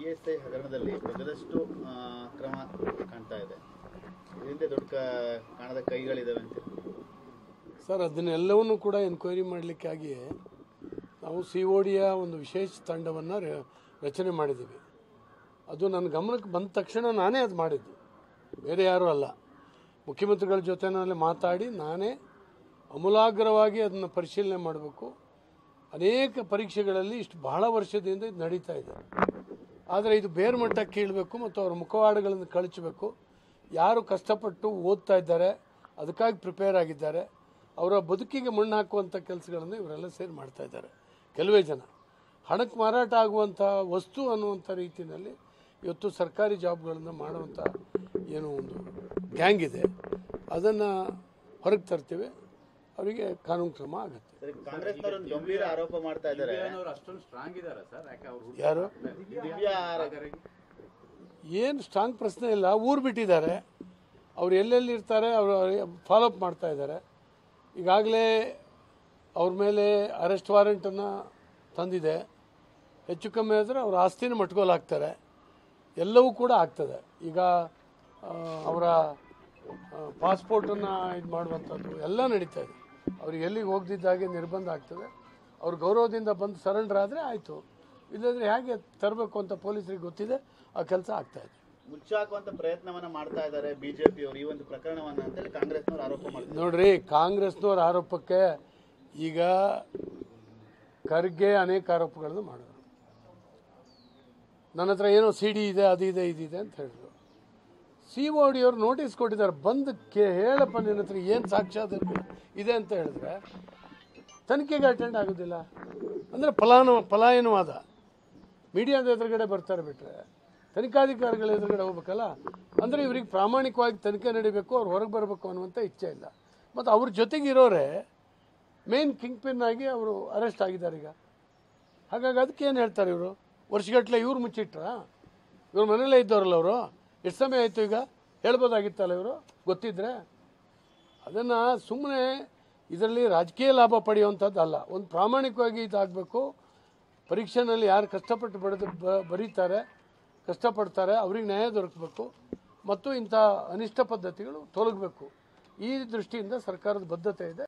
E S I ಹಗರಣದಲ್ಲಿ ಬಗದಷ್ಟು ಆ, ಕ್ರಮ ಕಾಣ್ತಾ ಇದೆ ಇದರಿಂದ ದೊಡ್ಡ ಕ- ಕಾಣದ ಕೈಗಳಿದಾವೆ ಅಂತ ಸರ್ ಅದನ್ನೆಲ್ಲವನ್ನೂ ಕೂಡ ಎನ್ಕ್ವೈರಿ ಮಾಡಲಿಕ್ಕಾಗಿ ನಾವು ಸಿ ಒ ಡಿಯ ಒಂದು ವಿಶೇಷ ತಂಡವನ್ನು ರಚನೆ ಮಾಡಿದ್ದೀವಿ ಅದು ನನ್ನ ಗಮನಕ್ಕೆ ಬಂದ ತಕ್ಷಣ ನಾನೇ ಅದು ಮಾಡಿದ್ದು ಬೇರೆ ಯಾರೂ ಅಲ್ಲ ಮುಖ್ಯಮಂತ್ರಿಗಳ ಜೊತೆನಲ್ಲಿ ಮಾತಾಡಿ ನಾನೇ ಅಮೂಲಾಗ್ರವಾಗಿ ಅದನ್ನು ಪರಿಶೀಲನೆ ಮಾಡಬೇಕು ಅನೇಕ ಪರೀಕ್ಷೆಗಳಲ್ಲಿ ಇಷ್ಟು ಬಹಳ ವರ್ಷದಿಂದ ಇದು ನಡೀತಾ ಇದೆ ಆದರೆ ಇದು ಬೇರೆ ಮಟ್ಟಕ್ಕೆ ಕೀಳಬೇಕು ಮತ್ತು ಅವರ ಮುಖವಾಡಗಳನ್ನು ಕಳಚಬೇಕು ಯಾರು ಕಷ್ಟಪಟ್ಟು ಓದ್ತಾ ಇದ್ದಾರೆ ಅದಕ್ಕಾಗಿ ಪ್ರಿಪೇರ್ ಆಗಿದ್ದಾರೆ ಅವರ ಬದುಕಿಗೆ ಮಣ್ಣು ಹಾಕುವಂಥ ಕೆಲಸಗಳನ್ನು ಇವರೆಲ್ಲ ಸೇರಿ ಮಾಡ್ತಾ ಇದ್ದಾರೆ ಕೆಲವೇ ಜನ ಹಣಕ್ಕೆ ಮಾರಾಟ ಆಗುವಂಥ ವಸ್ತು ಅನ್ನುವಂಥ ರೀತಿಯಲ್ಲಿ ಇವತ್ತು ಸರ್ಕಾರಿ ಜಾಬ್ಗಳನ್ನು ಮಾಡುವಂಥ ಏನೋ ಒಂದು ಗ್ಯಾಂಗ್ ಇದೆ ಅದನ್ನು ಹೊರಗೆ ತರ್ತೀವಿ ಅವರಿಗೆ ಕಾನೂನು ಕ್ರಮ ಆಗುತ್ತೆ ಸರಿ ಕಾಂಗ್ರೆಸ್ನವರು ಒಂದು ಗಂಭೀರ ಆರೋಪ ಮಾಡ್ತಾ ಇದ್ದಾರೆ ಅವ್ರು ಅಷ್ಟೊಂದು ಸ್ಟ್ರಾಂಗ್ ಇದಾರೆ ಸರ್ ಯಾಕೆ ಅವ್ರು ಯಾರು ದಿವ್ಯಾ ಏನು ಸ್ಟ್ರಾಂಗ್ ಪ್ರಶ್ನೆ ಇಲ್ಲ ಊರು ಬಿಟ್ಟಿದ್ದಾರೆ ಅವ್ರು ಎಲ್ಲೆಲ್ಲಿ ಇರ್ತಾರೆ ಅವರು ಫಾಲೋಅಪ್ ಮಾಡ್ತಾ ಇದ್ದಾರೆ ಈಗಾಗಲೇ ಅವ್ರ ಮೇಲೆ ಅರೆಸ್ಟ್ ವಾರೆಂಟನ್ನು ತಂದಿದೆ ಹೆಚ್ಚು ಕಮ್ಮಿ ಆದರೆ ಅವ್ರ ಆಸ್ತಿನ ಮಟ್ಕೋಲಾಗ್ತಾರೆ ಎಲ್ಲವೂ ಕೂಡ ಆಗ್ತದೆ ಈಗ ಆ, ಅವರ ಪಾಸ್ಪೋರ್ಟನ್ನು ಇದು ಮಾಡುವಂಥದ್ದು ಎಲ್ಲ ನಡೀತಾ ಇದೆ ಅವ್ರಿಗೆ ಎಲ್ಲಿಗೆ ಹೋಗ್ದಿದ್ದಾಗೆ ನಿರ್ಬಂಧ ಆಗ್ತದೆ ಅವ್ರ ಗೌರವದಿಂದ ಬಂದು ಸರೆಂಡರ್ ಆದರೆ ಆಯಿತು ಇಲ್ಲಂದ್ರೆ ಹೇಗೆ ತರಬೇಕು ಅಂತ ಪೊಲೀಸರಿಗೆ ಗೊತ್ತಿದೆ ಆ ಕೆಲಸ ಆಗ್ತಾ ಇದೆ ಮುಚ್ಚಾಕುವಂತ ಪ್ರಯತ್ನವನ್ನ ಮಾಡ್ತಾ ಇದ್ದಾರೆ ಬಿಜೆಪಿ ಅವರು ಈ ಒಂದು ಪ್ರಕರಣವನ್ನ ಅಂತೇಳಿ ಕಾಂಗ್ರೆಸ್ನವರು ಆರೋಪ ಮಾಡ್ತಾರೆ ನೋಡ್ರಿ ಕಾಂಗ್ರೆಸ್ನವ್ರ ಆರೋಪಕ್ಕೆ ಈಗ ಖರ್ಗೆ ಅನೇಕ ಆರೋಪಗಳನ್ನು ಮಾಡಿದ್ರು ನನ್ನ ಹತ್ರ ಏನೋ ಸಿ ಡಿ ಇದೆ ಅದು ಇದೆ ಇದಿದೆ ಅಂತ ಹೇಳಿದ್ರು ಸಿ ಒ ಡಿ ಅವ್ರು ನೋಟಿಸ್ ಕೊಟ್ಟಿದ್ದಾರೆ ಬಂದು ಕೇ ಹೇಳಪ್ಪ ನಿನ್ನ ಹತ್ರ ಏನು ಸಾಕ್ಷಾತ್ ಇದೆ ಅಂತ ಹೇಳಿದ್ರೆ ತನಿಖೆಗೆ ಅಟೆಂಡ್ ಆಗೋದಿಲ್ಲ ಅಂದರೆ ಫಲಾನು ಪಲಾಯನವಾದ ಮೀಡಿಯಾದ ಎದುರುಗಡೆ ಬರ್ತಾರೆ ಬಿಟ್ರೆ ತನಿಖಾಧಿಕಾರಿಗಳ ಎದುರುಗಡೆ ಹೋಗ್ಬೇಕಲ್ಲ ಅಂದರೆ ಇವ್ರಿಗೆ ಪ್ರಾಮಾಣಿಕವಾಗಿ ತನಿಖೆ ನಡಿಬೇಕು ಅವ್ರು ಹೊರಗೆ ಬರಬೇಕು ಅನ್ನುವಂಥ ಇಚ್ಛೆ ಇಲ್ಲ ಮತ್ತು ಅವ್ರ ಜೊತೆಗೆ ಇರೋರೆ ಮೇನ್ ಕಿಂಗ್ ಪಿನ್ ಆಗಿ ಅವರು ಅರೆಸ್ಟ್ ಆಗಿದ್ದಾರೆ ಈಗ ಹಾಗಾಗಿ ಅದಕ್ಕೆ ಏನು ಹೇಳ್ತಾರೆ ಇವರು ವರ್ಷಗಟ್ಟಲೆ ಇವ್ರು ಮುಚ್ಚಿಟ್ರ ಇವ್ರ ಮನೇಲೇ ಇದ್ದವ್ರಲ್ಲ ಅವರು ಎಷ್ಟು ಸಮಯ ಆಯಿತು ಈಗ ಹೇಳ್ಬೋದಾಗಿತ್ತಲ್ಲ ಇವರು ಗೊತ್ತಿದ್ರೆ ಅದನ್ನು ಸುಮ್ಮನೆ ಇದರಲ್ಲಿ ರಾಜಕೀಯ ಲಾಭ ಪಡೆಯುವಂಥದ್ದು ಅಲ್ಲ ಒಂದು ಪ್ರಾಮಾಣಿಕವಾಗಿ ಇದಾಗಬೇಕು ಪರೀಕ್ಷೆನಲ್ಲಿ ಯಾರು ಕಷ್ಟಪಟ್ಟು ಬರೆದು ಬ- ಬರೀತಾರೆ ಕಷ್ಟಪಡ್ತಾರೆ ಅವ್ರಿಗೆ ನ್ಯಾಯ ದೊರಕಬೇಕು ಮತ್ತು ಇಂಥ ಅನಿಷ್ಟ ಪದ್ಧತಿಗಳು ತೊಲಗಬೇಕು ಈ ದೃಷ್ಟಿಯಿಂದ ಸರ್ಕಾರದ ಬದ್ಧತೆ ಇದೆ